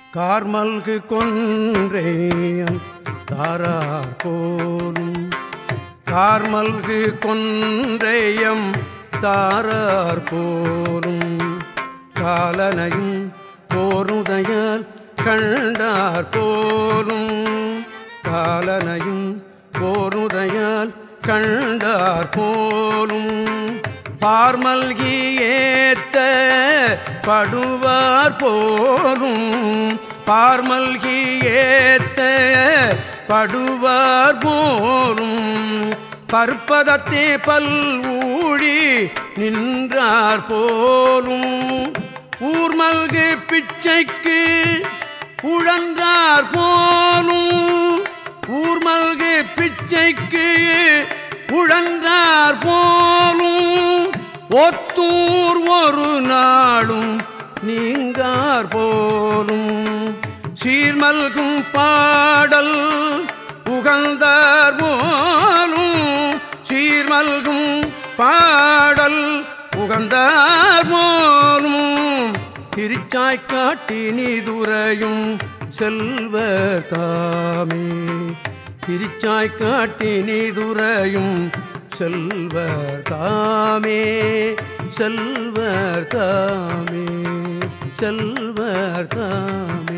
கார்மல்கு கொன்றேன் தாரார் போலும் கார்மல்கு கொன்றேயம் தாரார் போலும் காலனையும் போருதையால் கண்டார் போலும் காலனையும் போருதையால் கண்டார் போலும் பார்மல்கி ஏத்த படுவார் போலும் பார்மல்கி ஏத்த படுவார் போலும் பற்பதத்தே பல் ஊழி நின்றார் போலும் ஊர்மல்கு பிச்சைக்கு உழன்றார் போலும் ஊர்மல்கு பிச்சைக்கு உழன்றார் போலும் ஒத்தூர் ஒரு நாளும் நீங்கார் போலும் சீர்மல்கும் பாடல் உகந்தார் போலும் சீர்மல்கும் பாடல் உகந்தார் போலும் திருச்சாய் காட்டி நீதுரையும் செல்வர் தாமே திருச்சாய் காட்டி நீதுரையும் செல்வர் தாமே செல்வர் தாமே செல்வர் தாமே